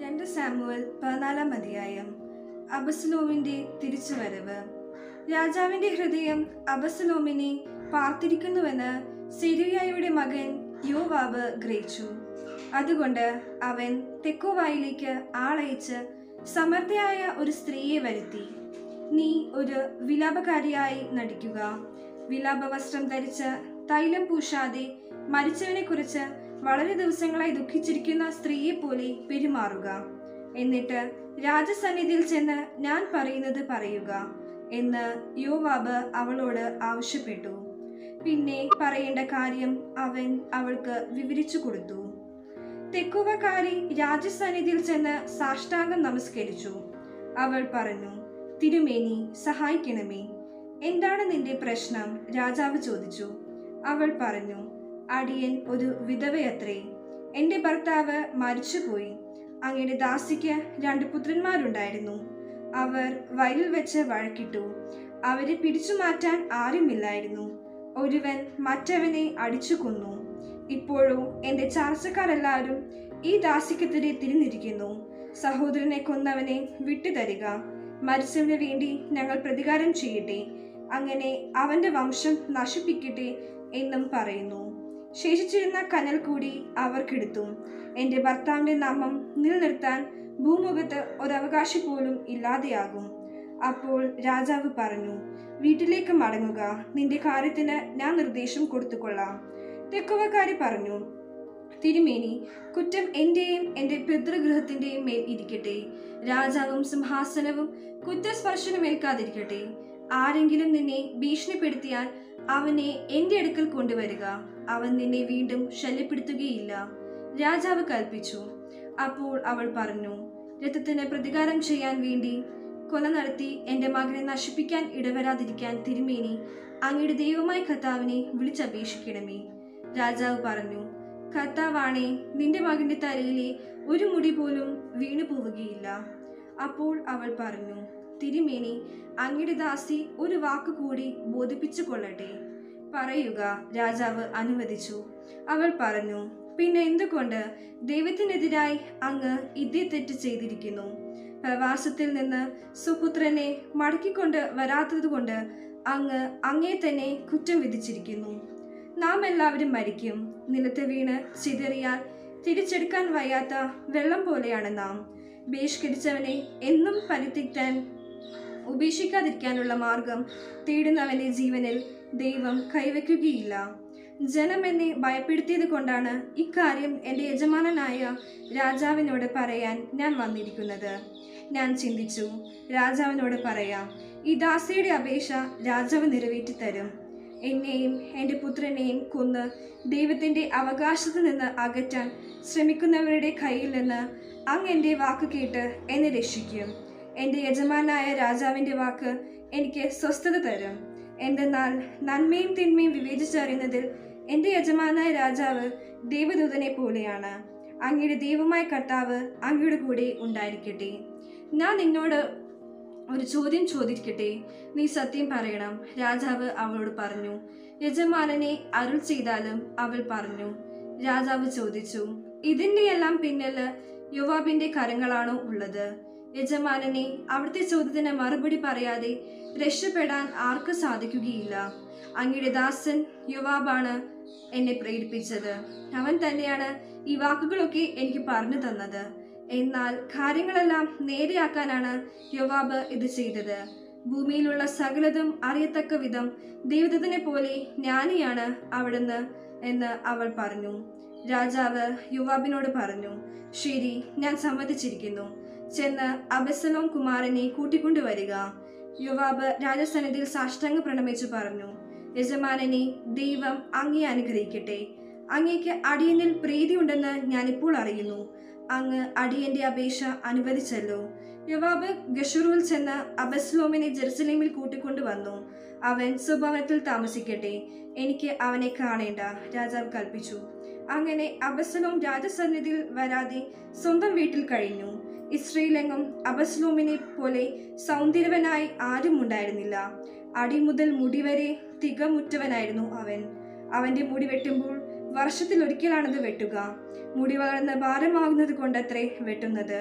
രണ്ട് സാമുവൽ പതിനാലാം അധ്യായം അബസ്ലോമിന്റെ തിരിച്ചുവരവ് രാജാവിന്റെ ഹൃദയം അബസ്ലോമിനെ പാർത്തിരിക്കുന്നുവെന്ന് സെരുയായുടെ മകൻ യോവാബ് ഗ്രഹിച്ചു അതുകൊണ്ട് അവൻ തെക്കോവായിലേക്ക് ആളയച്ച് സമർത്ഥയായ ഒരു സ്ത്രീയെ വരുത്തി നീ ഒരു വിലാപകാരിയായി നടിക്കുക വിലാപ വസ്ത്രം ധരിച്ച് തൈലം പൂശാതെ മരിച്ചവനെ കുറിച്ച് വളരെ ദിവസങ്ങളായി ദുഃഖിച്ചിരിക്കുന്ന സ്ത്രീയെ പോലെ പെരുമാറുക എന്നിട്ട് രാജസന്നിധിയിൽ ചെന്ന് ഞാൻ പറയുന്നത് പറയുക എന്ന് യോവാബ് അവളോട് ആവശ്യപ്പെട്ടു പിന്നെ പറയേണ്ട കാര്യം അവൻ അവൾക്ക് വിവരിച്ചു കൊടുത്തു തെക്കുവക്കാരി രാജസന്നിധിയിൽ ചെന്ന് സാഷ്ടാംഗം നമസ്കരിച്ചു അവൾ പറഞ്ഞു തിരുമേനി സഹായിക്കണമേ എന്താണ് നിന്റെ പ്രശ്നം രാജാവ് ചോദിച്ചു അവൾ പറഞ്ഞു അടിയൻ ഒരു വിധവയത്രേ എന്റെ ഭർത്താവ് മരിച്ചുപോയി അങ്ങയുടെ ദാസിക്ക് രണ്ട് പുത്രന്മാരുണ്ടായിരുന്നു അവർ വയലിൽ വെച്ച് വഴക്കിട്ടു അവരെ പിടിച്ചു മാറ്റാൻ ആരുമില്ലായിരുന്നു ഒരുവൻ മറ്റവനെ അടിച്ചു കൊന്നു ഇപ്പോഴോ എന്റെ ചാർച്ചക്കാരെല്ലാവരും ഈ ദാസിക്കെതിരെ തിരിഞ്ഞിരിക്കുന്നു സഹോദരനെ കൊന്നവനെ വിട്ടുതരിക മരിച്ചവന് വേണ്ടി ഞങ്ങൾ പ്രതികാരം ചെയ്യട്ടെ അങ്ങനെ അവന്റെ വംശം നശിപ്പിക്കട്ടെ എന്നും പറയുന്നു ശേഷിച്ചിരുന്ന കനൽ കൂടി അവർക്കെടുത്തു എന്റെ ഭർത്താവിന്റെ നാമം നിലനിർത്താൻ ഭൂമുഖത്ത് ഒരവകാശി പോലും ഇല്ലാതെയാകും അപ്പോൾ രാജാവ് പറഞ്ഞു വീട്ടിലേക്ക് മടങ്ങുക നിന്റെ കാര്യത്തിന് ഞാൻ നിർദ്ദേശം കൊടുത്തുകൊള്ളാം തെക്കുവക്കാരി പറഞ്ഞു തിരുമേനി കുറ്റം എന്റെയും എന്റെ പിതൃഗൃഹത്തിന്റെയും മേൽ ഇരിക്കട്ടെ രാജാവും സിംഹാസനവും കുറ്റസ്പർശനമേൽക്കാതിരിക്കട്ടെ ആരെങ്കിലും നിന്നെ ഭീഷണിപ്പെടുത്തിയാൽ അവനെ എന്റെ അടുക്കൽ കൊണ്ടുവരിക അവൻ നിന്നെ വീണ്ടും ശല്യപ്പെടുത്തുകയില്ല രാജാവ് കൽപ്പിച്ചു അപ്പോൾ അവൾ പറഞ്ഞു രഥത്തിന് പ്രതികാരം ചെയ്യാൻ വേണ്ടി കൊല നടത്തി എന്റെ മകനെ നശിപ്പിക്കാൻ ഇടവരാതിരിക്കാൻ തിരുമേനി അങ്ങയുടെ ദൈവമായ കർത്താവിനെ വിളിച്ചപേക്ഷിക്കണമേ രാജാവ് പറഞ്ഞു കർത്താവാണേ നിന്റെ മകന്റെ തലയിലെ ഒരു മുടി പോലും വീണു പോവുകയില്ല അപ്പോൾ അവൾ പറഞ്ഞു തിരുമേനി അങ്ങയുടെ ദാസി ഒരു വാക്ക് കൂടി ബോധിപ്പിച്ചു കൊള്ളട്ടെ പറയുക രാജാവ് അനുവദിച്ചു അവൾ പറഞ്ഞു പിന്നെ എന്തുകൊണ്ട് ദൈവത്തിനെതിരായി അങ്ങ് ഇതേ തെറ്റ് ചെയ്തിരിക്കുന്നു പ്രവാസത്തിൽ നിന്ന് സുപുത്രനെ മടക്കിക്കൊണ്ട് വരാത്തതുകൊണ്ട് അങ്ങ് അങ്ങേ തന്നെ കുറ്റം വിധിച്ചിരിക്കുന്നു നാം എല്ലാവരും മരിക്കും നിലത്ത് വീണ് ചിതറിയാൽ തിരിച്ചെടുക്കാൻ വയ്യാത്ത വെള്ളം പോലെയാണ് നാം ബഹിഷ്കരിച്ചവനെ എന്നും പരിത്യക്താൻ ഉപേക്ഷിക്കാതിരിക്കാനുള്ള മാർഗം തേടുന്നവന്റെ ജീവനിൽ ദൈവം കൈവയ്ക്കുകയില്ല ജനം എന്നെ ഭയപ്പെടുത്തിയത് കൊണ്ടാണ് ഇക്കാര്യം എൻ്റെ യജമാനനായ രാജാവിനോട് പറയാൻ ഞാൻ വന്നിരിക്കുന്നത് ഞാൻ ചിന്തിച്ചു രാജാവിനോട് പറയാം ഈ ദാസിയുടെ അപേക്ഷ രാജാവ് നിറവേറ്റി തരും എന്നെയും എൻ്റെ പുത്രനെയും കൊന്ന് ദൈവത്തിൻ്റെ അവകാശത്തിൽ നിന്ന് അകറ്റാൻ ശ്രമിക്കുന്നവരുടെ കയ്യിൽ നിന്ന് അങ്ങ് എൻ്റെ വാക്ക് കേട്ട് എന്നെ രക്ഷിക്കും എൻ്റെ യജമാനായ രാജാവിൻ്റെ വാക്ക് എനിക്ക് സ്വസ്ഥത തരും എന്തെന്നാൽ നന്മയും തിന്മയും വിവേചിച്ചറിയുന്നതിൽ എൻ്റെ യജമാനായ രാജാവ് ദൈവദൂതനെ പോലെയാണ് അങ്ങയുടെ ദൈവമായ കർത്താവ് അങ്ങയുടെ കൂടെ ഉണ്ടായിരിക്കട്ടെ ഞാൻ നിന്നോട് ഒരു ചോദ്യം ചോദിക്കട്ടെ നീ സത്യം പറയണം രാജാവ് അവളോട് പറഞ്ഞു യജമാനനെ അരുൾ ചെയ്താലും അവൾ പറഞ്ഞു രാജാവ് ചോദിച്ചു ഇതിൻ്റെയെല്ലാം പിന്നില് യുവാബിന്റെ കരങ്ങളാണോ ഉള്ളത് യജമാനനെ അവിടുത്തെ ചോദ്യത്തിന് മറുപടി പറയാതെ രക്ഷപ്പെടാൻ ആർക്കും സാധിക്കുകയില്ല അങ്ങയുടെ ദാസൻ യുവാബാണ് എന്നെ പ്രേരിപ്പിച്ചത് അവൻ തന്നെയാണ് ഈ വാക്കുകളൊക്കെ എനിക്ക് പറഞ്ഞു തന്നത് എന്നാൽ കാര്യങ്ങളെല്ലാം നേരെയാക്കാനാണ് യുവാബ് ഇത് ചെയ്തത് ഭൂമിയിലുള്ള സകലതും അറിയത്തക്ക വിധം ദൈവദത്തിനെ പോലെ ജ്ഞാനിയാണ് അവിടുന്ന് എന്ന് അവൾ പറഞ്ഞു രാജാവ് യുവാബിനോട് പറഞ്ഞു ശരി ഞാൻ സമ്മതിച്ചിരിക്കുന്നു ചെന്ന് അബസലോം കുമാരനെ കൂട്ടിക്കൊണ്ടുവരിക യുവാബ് രാജസന്നിധിയിൽ സാഷ്ടാംഗ പ്രണമിച്ചു പറഞ്ഞു യജമാനനെ ദൈവം അങ്ങേ അനുഗ്രഹിക്കട്ടെ അങ്ങേക്ക് അടിയനിൽ പ്രീതിയുണ്ടെന്ന് ഞാനിപ്പോൾ അറിയുന്നു അങ്ങ് അടിയന്റെ അപേക്ഷ അനുവദിച്ചല്ലോ യുവാബ് ഗഷുറുവിൽ ചെന്ന് അബസ്ലോമിനെ ജെറുസലേമിൽ കൂട്ടിക്കൊണ്ടുവന്നു അവൻ സ്വഭാവത്തിൽ താമസിക്കട്ടെ എനിക്ക് അവനെ കാണേണ്ട രാജാവ് കൽപ്പിച്ചു അങ്ങനെ അബസ്ലോം രാജസന്നിധിയിൽ വരാതെ സ്വന്തം വീട്ടിൽ കഴിഞ്ഞു ഇസ്രയേലെങ്ങും അബസ്ലോമിനെ പോലെ സൗന്ദര്യവനായി ആരും ഉണ്ടായിരുന്നില്ല അടി മുതൽ മുടി വരെ തികമുറ്റവനായിരുന്നു അവൻ അവന്റെ മുടി വെട്ടുമ്പോൾ വർഷത്തിൽ ഒരിക്കലാണത് വെട്ടുക മുടി വളർന്ന് ഭാരമാകുന്നത് കൊണ്ടത്രേ വെട്ടുന്നത്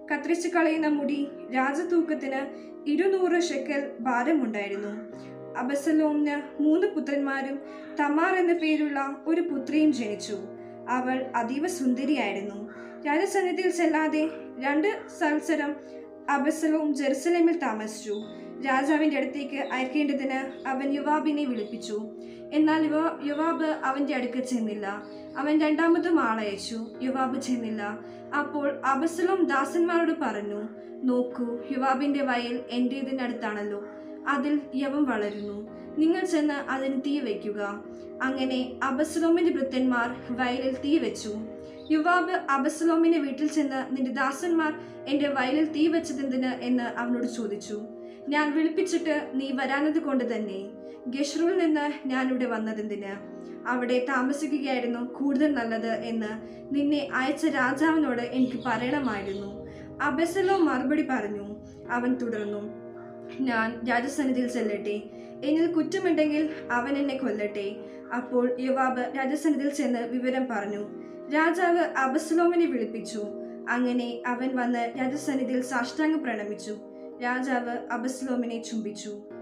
കത്രിച്ചു കളയുന്ന മുടി രാജതൂക്കത്തിന് ഇരുന്നൂറ് ഷെക്കൽ ഭാരമുണ്ടായിരുന്നു അബസലോമിന് മൂന്ന് പുത്രന്മാരും തമാർ എന്ന പേരുള്ള ഒരു പുത്രിയും ജനിച്ചു അവൾ അതീവ സുന്ദരിയായിരുന്നു രാജസന്നിധിയിൽ ചെല്ലാതെ രണ്ട് സംവത്സരം അബസലോം ജെറുസലേമിൽ താമസിച്ചു രാജാവിന്റെ അടുത്തേക്ക് അയക്കേണ്ടതിന് അവൻ യുവാബിനെ വിളിപ്പിച്ചു എന്നാൽ യുവ യുവാബ് അവന്റെ അടുക്കൽ ചെന്നില്ല അവൻ രണ്ടാമതും ആളയച്ചു യുവാബ് ചെന്നില്ല അപ്പോൾ അബസലോം ദാസന്മാരോട് പറഞ്ഞു നോക്കൂ യുവാബിന്റെ വയൽ എന്റേതിനടുത്താണല്ലോ അതിൽ യവം വളരുന്നു നിങ്ങൾ ചെന്ന് അതിന് തീ വയ്ക്കുക അങ്ങനെ അബസലോമിന്റെ ഭൃത്യന്മാർ വയലിൽ തീ വെച്ചു യുവാബ് അബസലോമിന്റെ വീട്ടിൽ ചെന്ന് നിന്റെ ദാസന്മാർ എന്റെ വയലിൽ തീ വെച്ചതെന്തിന് എന്ന് അവനോട് ചോദിച്ചു ഞാൻ വിളിപ്പിച്ചിട്ട് നീ വരാനത് കൊണ്ട് തന്നെ ഗഷ്റൂൽ നിന്ന് ഞാൻ ഇവിടെ വന്നതെന്തിന് അവിടെ താമസിക്കുകയായിരുന്നു കൂടുതൽ നല്ലത് എന്ന് നിന്നെ അയച്ച രാജാവിനോട് എനിക്ക് പറയണമായിരുന്നു അബസലോ മറുപടി പറഞ്ഞു അവൻ തുടർന്നു ഞാൻ രാജസന്നിധിയിൽ ചെല്ലട്ടെ എന്നിൽ കുറ്റമുണ്ടെങ്കിൽ അവൻ എന്നെ കൊല്ലട്ടെ അപ്പോൾ യുവാബ് രാജസന്നിധിയിൽ ചെന്ന് വിവരം പറഞ്ഞു രാജാവ് അബസലോമിനെ വിളിപ്പിച്ചു അങ്ങനെ അവൻ വന്ന് രാജസന്നിധിയിൽ സാഷ്ടാംഗം പ്രണമിച്ചു രാജാവ് അബസ്ലോമിനെ ചുംബിച്ചു